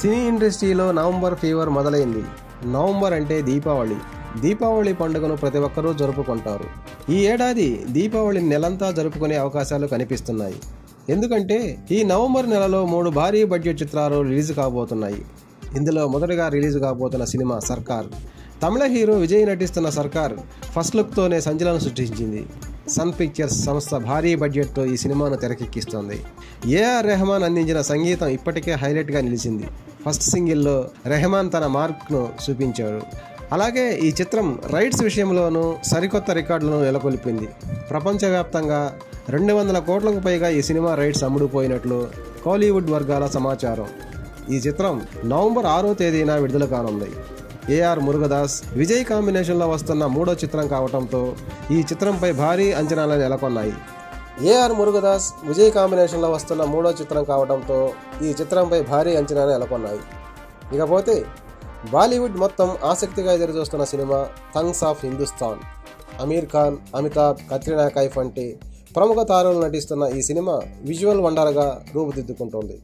సినీ ఇండస్ట్రీలో November fever మొదలైంది November అంటే దీపావళి దీపావళి పండుగను ప్రతి ఒక్కరూ జరుపుకుంటారు ఈ ఏడాది దీపావళి నెలంతా జరుపుకునే అవకాశాలు కనిపిస్తున్నాయి ఎందుకంటే ఈ నవంబర్ నెలలో మూడు భారీ బడ్జెట్ చిత్రాలు రిలీజ్ కాబోతున్నాయి ఇందులో మొదటగా రిలీజ్ కాబోతున్న సినిమా సర్కార్ తమిళ హీరో విజయ్ నటిస్తున్న సర్కార్ ఫస్ట్ లుక్తోనే సంచలనం సృష్టించింది సన్ పిక్చర్స్ సంస్థ భారీ బడ్జెట్తో ఈ సినిమాను తెరకెక్కిస్తోంది ఏఆర్ రెహమాన్ అందించిన సంగీతం ఇప్పటికే హైలైట్గా నిలిచింది ఫస్ట్ సింగిల్లో రెహమాన్ తన మార్క్ను చూపించాడు అలాగే ఈ చిత్రం రైట్స్ విషయంలోనూ సరికొత్త రికార్డులను నెలకొల్పింది ప్రపంచవ్యాప్తంగా రెండు వందల కోట్లకు పైగా ఈ సినిమా రైట్స్ అమ్ముడుపోయినట్లు కోలీవుడ్ వర్గాల సమాచారం ఈ చిత్రం నవంబర్ ఆరో తేదీన విడుదల కానుంది ఏఆర్ మురుగదాస్ విజయ్ కాంబినేషన్లో వస్తున్న మూడో చిత్రం కావడంతో ఈ చిత్రంపై భారీ అంచనాలు నెలకొన్నాయి ఏఆర్ మురుగదాస్ విజయ్ కాంబినేషన్లో వస్తున్న మూడో చిత్రం కావడంతో ఈ చిత్రంపై భారీ అంచనాలు నెలకొన్నాయి ఇకపోతే బాలీవుడ్ మొత్తం ఆసక్తిగా ఎదురుచూస్తున్న సినిమా థంగ్స్ ఆఫ్ హిందుస్థాన్ అమీర్ ఖాన్ అమితాబ్ కత్రినా కైఫ్ వంటి ప్రముఖ తారలు నటిస్తున్న ఈ సినిమా విజువల్ వండర్గా రూపుదిద్దుకుంటోంది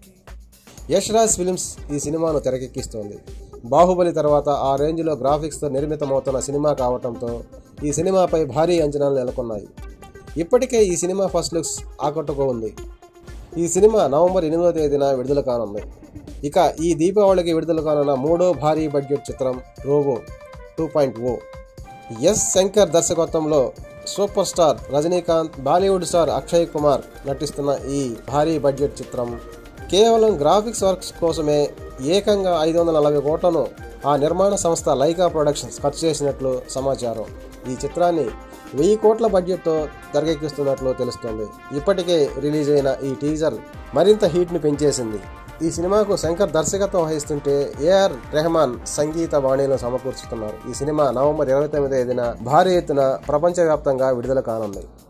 యష్ రాజ్ ఫిల్మ్స్ ఈ సినిమాను తెరకెక్కిస్తోంది బాహుబలి తర్వాత ఆ రేంజ్లో గ్రాఫిక్స్తో నిర్మితమవుతున్న సినిమా కావడంతో ఈ సినిమాపై భారీ అంచనాలు నెలకొన్నాయి ఇప్పటికే ఈ సినిమా ఫస్ట్ లుక్స్ ఆకట్టుకో ఉంది ఈ సినిమా నవంబర్ ఎనిమిదో తేదీన విడుదల కానుంది ఇక ఈ దీపావళికి విడుదల కానున్న మూడో భారీ బడ్జెట్ చిత్రం robo two point O S Shankar దర్శకత్వంలో super star Rajinikanth Bollywood star Akshay Kumar నటిస్తున్న ఈ భారీ బడ్జెట్ చిత్రం కేవలం గ్రాఫిక్స్ వర్క్స్ కోసమే ఏకంగా ఐదు వందల నలభై కోట్లను ఆ నిర్మాణ సంస్థ లైకా ప్రొడక్షన్స్ ఖర్చు చేసినట్లు సమాచారం ఈ చిత్రాన్ని వెయ్యి కోట్ల బడ్జెట్తో తెరకెక్కిస్తున్నట్లు తెలుస్తోంది ఇప్పటికే రిలీజ్ అయిన ఈ టీజర్ మరింత హీట్ను పెంచేసింది ఈ సినిమాకు శంకర్ దర్శకత్వం వహిస్తుంటే ఏఆర్ రెహమాన్ సంగీత బాణీలను సమకూర్చుతున్నారు ఈ సినిమా నవంబర్ ఇరవై తొమ్మిది తేదీన భారీ ఎత్తున ప్రపంచవ్యాప్తంగా విడుదల కానుంది